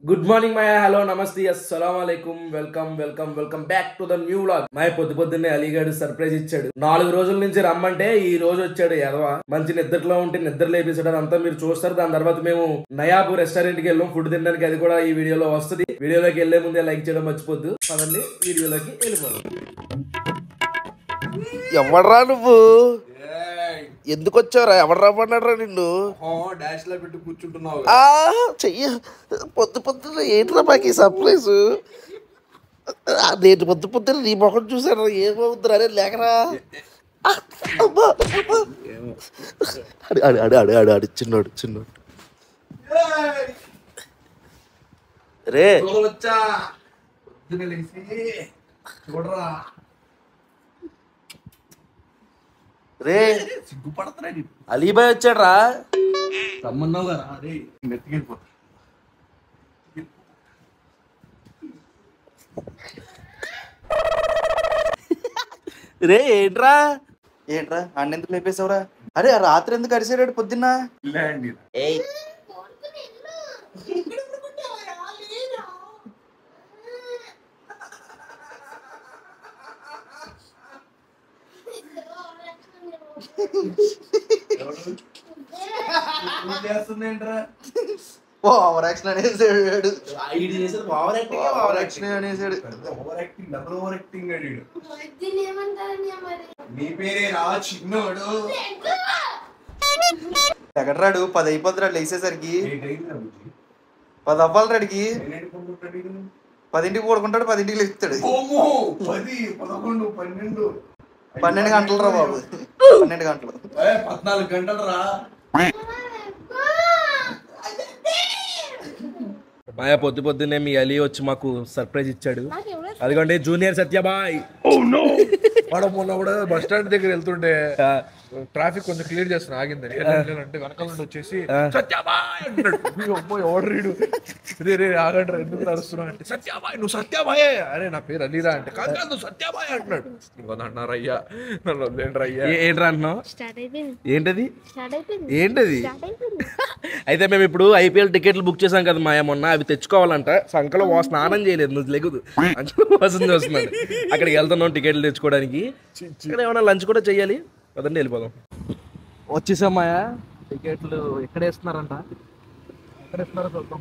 Good morning my hello నమస్తే అస్సలం అయికం welcome welcome welcome back to the new vlog my పొద్దు పొద్దున్నే అలీగాడు సర్ప్రైజ్ ఇచ్చాడు నాలుగు రోజుల నుంచి రమ్మంటే ఈ రోజు వచ్చాడు ఎదవా మంచి నిద్రలో ఉంటే నిద్ర లేపేసాడు అంతా మీరు చూస్తారు దాని తర్వాత మేము నయాబు రెస్టారెంట్ కి వెళ్ళాం ఫుడ్ తినడానికి అది కూడా ఈ వీడియోలో వస్తుంది వీడియోలోకి వెళ్లే ముందే లైక్ చేయడం మర్చిపోద్దు పదండి వీడియోలోకి వెళ్ళిపోదాం ఎవడ్రా నువ్వు ఎందుకు వచ్చావురా ఎవడు రమ్మన్నాడురా నిన్ను డాష్ లో పెట్టి కూర్చుంటున్నావు ఆ చెయ్య పొద్దు పొద్దున ఏంట్రా మాకు ఈ సర్ప్రైజ్ నేను పొద్దు పొద్దున నీ ముఖం చూసాను ఏమవుతుందిరా అరే లేకరా ఆ, అబ్బా, అబ్బా. అడు అడు అడు అడు అడు అడు చిన్నోడు చిన్నోడు రే వచ్చా పొద్దున లేచి చూడరా రే సిగ్గుపడుతున్నా అలీబాయ్ వచ్చాడ్రా రమ్మన్నావు కదా అరే నెత్తికెళ్ళిపోతా రే ఏంట్రా ఏంట్రా అన్న ఎందుకు లేపేశావురా అరే ఆ రాత్రి ఎందుకు అరిసాడు పొద్దున్న ల్యాండ్ ఏయ్ చేస్తుందేంట్రా ఓవర్ యాక్షన్ అనేసాడు ఐడి చేసేది ఓవర్ యాక్టింగ్ ఓవర్ యాక్షన్ అనేసాడు over acting double over acting అడిగాడు దీన్ని ఏమంటారని మరి నీ పేరే రా చిన్నోడు ఎక్కడ్రాడు పది అయిపోతున్నాడు లేచేసరికి ఏంటైందా బుజ్జి? పది అవ్వాలి రాడికి నేనేంటి కొనుక్కుంటాడు ఈయన? పదింటికి పడుకుంటాడు పదింటికి లేస్తాడు ఓమో పది పదకొండు పన్నెండు పన్నెండు గంటలు రా బాబు పన్నెండు గంటలు ఏ, పద్నాలుగు గంటలు రా మాయా పొద్దు పొద్దున్నే మీ అలీ వచ్చి మాకు సర్ప్రైజ్ ఇచ్చాడు అదిగోండి జూనియర్ సత్యబాయ్ వాడు మొన్న కూడా బస్ స్టాండ్ దగ్గర వెళ్తుంటే ట్రాఫిక్ కొంచెం క్లియర్ చేస్తున్నా ఆగిందని అంటే వెనకాల నుండి వచ్చేసి సత్యాబాయ్ అంటున్నాడు "అయ్యో, అమ్మో ఎవడు రీడు రే రే ఆగండి రా, ఎందుకు నడుస్తున్నావు అంటే సత్యాబాయ్ నువ్వు సత్యాబాయే అరే నా పేరు అలీరా అంటే కాదు కాదు నువ్వు సత్యాబాయ్ అంటున్నాడు ఇంకో అన్నారు అయ్యా నన్ను వదిలేండి అయ్యా ఏ- ఏంట్రా అంటున్నావు స్టార్ట్ అయిపోయింది ఏంటది స్టార్ట్ అయిపోయింది ఏంటది స్టార్ట్ అయిపోయింది అయితే మేము ఇప్పుడు ఐపీఎల్ టికెట్లు బుక్ చేసాం కదా మాయ మొన్న అవి తెచ్చుకోవాలంట సంకలో వా స్నానం చేయలేదు నువ్వు లెగుదు అంచనా వాసన చూస్తున్నాడు అక్కడికి వెళ్తున్నాం టికెట్లు తెచ్చుకోవడానికి ఇక్కడ ఏమైనా లంచ్ కూడా చెయ్యాలి పదండి వెళ్ళిపోదాం వచ్చేసాం మాయా టికెట్లు ఎక్కడ వేస్తున్నారంట ఎక్కడ ఇస్తున్నారో చూద్దాం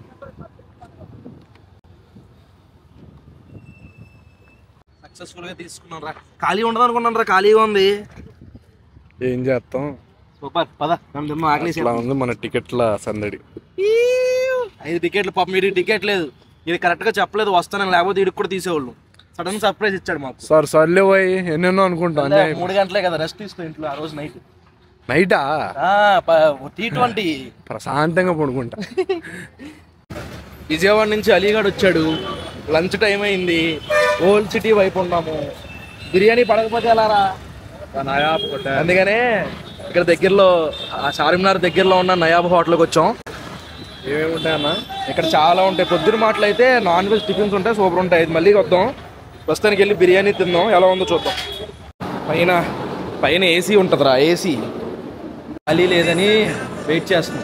సక్సెస్ఫుల్ గా తీసుకున్నాం రా ఖాళీ ఉండదు అనుకున్నాను రా ఖాళీగా ఉంది ఏం చేస్తాం సూపర్ పద మేము తిన్నాం ఆకలేసి ఇలా ఉంది మన టికెట్ల సందడి ఐదు టికెట్లు పాపం వీడికి టికెట్ లేదు ఇది కరెక్ట్ గా చెప్పలేదు వస్తానని లేకపోతే వీడికి కూడా తీసేవాళ్ళు సడన్ సర్ప్రైజ్ ఇచ్చాడు మాకు సార్ సర్లే పోయి ఎన్నెన్నో అనుకుంటా అదే మూడు గంటలే కదా రెస్ట్ తీసుకో ఇంట్లో ఆ రోజు నైట్ నైటా టీ ట్వంటీ ప్రశాంతంగా పడుకుంటా విజయవాడ నుంచి అలీగఢ్ వచ్చాడు లంచ్ టైం అయింది ఓల్డ్ సిటీ వైపు ఉన్నాము బిర్యానీ పడకపోతే ఎలా రా అందుకనే ఇక్కడ దగ్గరలో ఆ చార్మినార్ దగ్గరలో ఉన్న నయాబ్ హోటల్కి వచ్చాం ఏమేమి ఉంటాయన్నా ఇక్కడ చాలా ఉంటాయి పొద్దున మాటలు అయితే నాన్ వెజ్ టిఫిన్స్ ఉంటాయి సూపర్ ఉంటాయి ఇది మళ్ళీ వద్దాం ప్రస్తుతానికి వెళ్ళి బిర్యానీ తిందాం ఎలా ఉందో చూద్దాం పైన పైన ఏసీ ఉంటుందిరా ఏసీ ఖాళీ లేదని వెయిట్ చేస్తున్నాం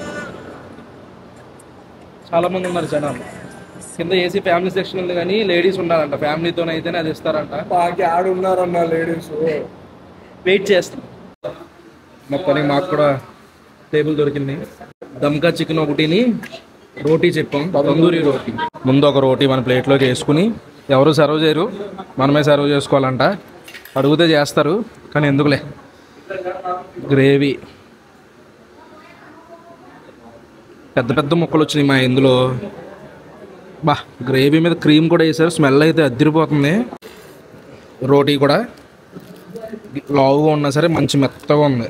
చాలా మంది ఉన్నారు జనాలు కింద ఏసీ ఫ్యామిలీ సెక్షన్ ఉంది కానీ లేడీస్ ఉండాలంట ఫ్యామిలీతోనైతేనే అది ఇస్తారంట బాగా ఆడున్నారన్న లేడీస్ వెయిట్ చేస్తాం మొత్తానికి మాకు కూడా టేబుల్ దొరికింది దమ్కా చికెన్ ఒకటిని రోటీ చెప్పాం తందూరి రోటీ ముందు ఒక రోటీ మన ప్లేట్లోకి వేసుకుని ఎవరు సర్వ్ చేయరు మనమే సర్వ్ చేసుకోవాలంట అడిగితే చేస్తారు కానీ ఎందుకులే గ్రేవీ పెద్ద పెద్ద ముక్కలు వచ్చినాయి మా ఇందులో బా గ్రేవీ మీద క్రీమ్ కూడా వేసారు స్మెల్ అయితే అద్దరిపోతుంది రోటీ కూడా లావుగా ఉన్నా సరే మంచి మెత్తగా ఉంది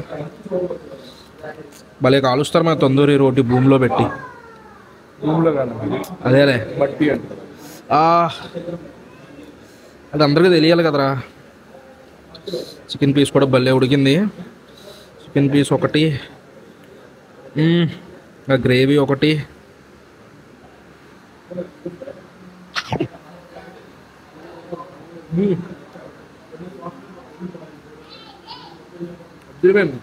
భలే కాలుస్తారు మన తందూరి రోటీ భూమిలో పెట్టి రూమ్లో కాదు అదేలే బట్టి అంటే ఆ, అది అందరికీ తెలియాలి కదరా చికెన్ పీస్ కూడా భలే ఉడికింది చికెన్ పీస్ ఒకటి మ్మ్. ఆ గ్రేవీ ఒకటి మ్మ్. అదిరిపోయింది.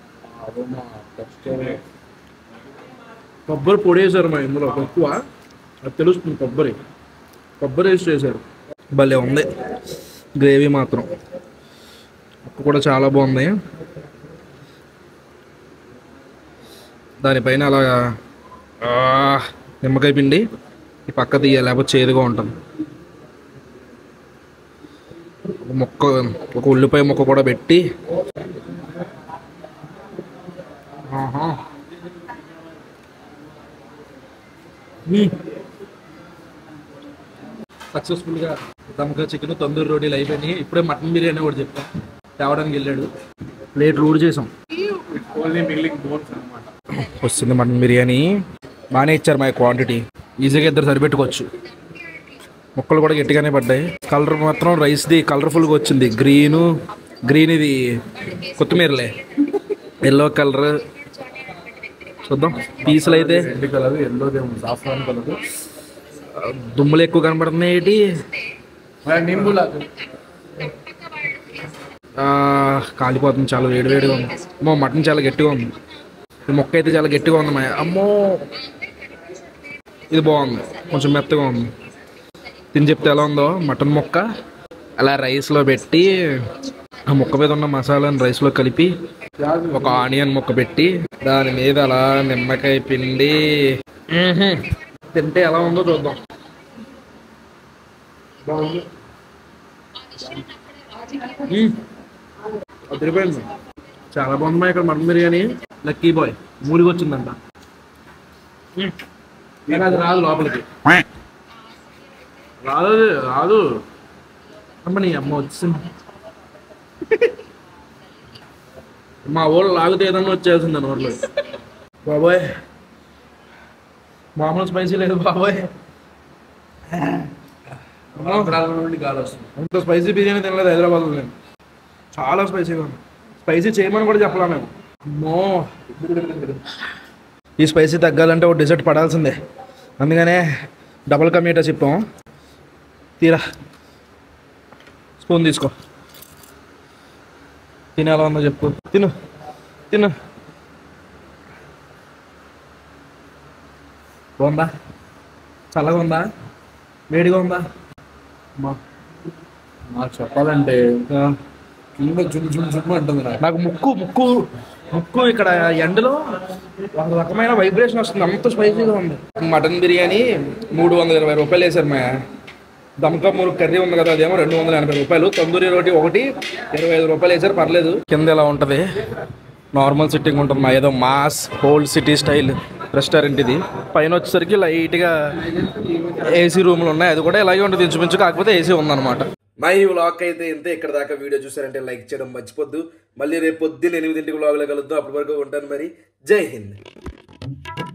కొబ్బరి పొడి వేసారు మా ఇందులో ఎక్కువ అది తెలుస్తుంది కొబ్బరి కొబ్బరి వేసి చేశారు భలే ఉంది గ్రేవీ మాత్రం ఉప్పు కూడా చాలా బాగుంది దానిపైన అలా ఆ, నిమ్మకాయ పిండి ఈ పక్క తీయాలి లేకపోతే చేదుగా ఉంటుంది ఒక ముక్క ఒక ఉల్లిపాయ ముక్క కూడా పెట్టి ఆహా సక్సెస్ఫుల్గా దమ్కా చికెన్ తందూరి రోటీలు అయిపోయినాయి ఇప్పుడే మటన్ బిర్యానీ కూడా చెప్పాం తేవడానికి వెళ్ళాడు ప్లేట్ రూడ్ చేసాం ఓన్లీ మిగిలింగ్ బోన్స్ అనమాట వస్తుంది మటన్ బిర్యానీ బాగానే ఇచ్చారు మా క్వాంటిటీ ఈజీగా ఇద్దరు సరిపెట్టుకోవచ్చు ముక్కలు కూడా గట్టిగానే పడ్డాయి కలర్ మాత్రం రైస్ది కలర్ఫుల్గా వచ్చింది గ్రీను గ్రీన్ ఇది కొత్తిమీరలే ఎల్లో కలర్ చూద్దాం పీసులు అయితే రెడ్ కలర్ ఎల్లోదే సాఫ్రాన్ కలర్ దుమ్ములు ఎక్కువ కనబడుతున్నాయి ఏంటి నింబులా ఆ, కాలిపోతుంది చాలా వేడి వేడిగా ఉంది అమ్మో మటన్ చాలా గట్టిగా ఉంది ఈ మొక్క అయితే చాలా గట్టిగా ఉంది మా అమ్మో ఇది బాగుంది కొంచెం మెత్తగా ఉంది తిని చెప్తే ఎలా ఉందో మటన్ మొక్క అలా రైస్లో పెట్టి ఆ ముక్క మీద ఉన్న మసాలాని రైస్లో కలిపి ఒక ఆనియన్ ముక్క పెట్టి దాని మీద అలా నిమ్మకాయ పిండి మ్మ్హ్. తింటే ఎలా ఉందో చూద్దాం బాగుంది మ్మ్. అదిరిపోయింది చాలా బాగుంది మా ఇక్కడ మటన్ బిర్యానీ లక్కీ బాయ్ మూడికి వచ్చిందంట మ్మ్. కానీ అది రాదు లోపలికి రాదు అది, రాదు అమ్మ నీ అమ్మ వచ్చింది మా ఊళ్ళో లాగితే ఏదన్నా వచ్చేసింది నోట్లో బాబోయ్ మామూలు స్పైసీ లేదు బాబోయ్ ఆంధ్రాల నుండి గాలి వస్తుంది అంత స్పైసీ బిర్యానీ తినలేదు హైదరాబాద్లో నేను చాలా స్పైసీగా ఉంది స్పైసీ చేయమని కూడా చెప్పలా మేము అమ్మో ఈ స్పైసీ తగ్గాలంటే ఒక డిజర్ట్ పడాల్సిందే అందుకనే డబల్ కమీటా చెప్పాం తీరా స్పూన్ తీసుకో తిని ఎలా ఉందో చెప్పు తిను తిను బాగుందా చల్లగా ఉందా వేడిగా ఉందా నాకు చెప్పాలంటే ఆ. కింద జుమ్ జుమ్ జుమ్ అంటుంది నాకు నాకు ముక్కు ముక్కు ముక్కు ఇక్కడ ఎండలో ఒక రకమైన వైబ్రేషన్ వస్తుంది అంత స్పైసీగా ఉంది మటన్ బిర్యానీ మూడు వందల ఇరవై రూపాయలు వేశారు మా దమ్కా మూడు కర్రీ ఉంది కదా అదేమో రెండు వందల ఎనభై రూపాయలు తందూరి రోటీ ఒకటి ఇరవై ఐదు రూపాయలు వేశారు పర్లేదు కింద ఎలా ఉంటుంది నార్మల్ సిట్టింగ్ ఉంటుంది మా ఏదో mass old city style restaurant ఇది పైన వచ్చేసరికి లైట్గా ఏసీ రూమ్లు ఉన్నాయి అది కూడా ఇలాగే ఉంటుంది ఇంచుమించు కాకపోతే ఏసీ ఉందన్నమాట మా ఈ వ్లాగ్ అయితే ఇంతే ఇక్కడ దాకా వీడియో చూసారంటే లైక్ చేయడం మర్చిపోద్దు మళ్ళీ రేపు పొద్దున్న ఎనిమిదింటికి వ్లాగ్లో కలుద్దాం అప్పటి వరకు ఉంటాను మరి జై హింద్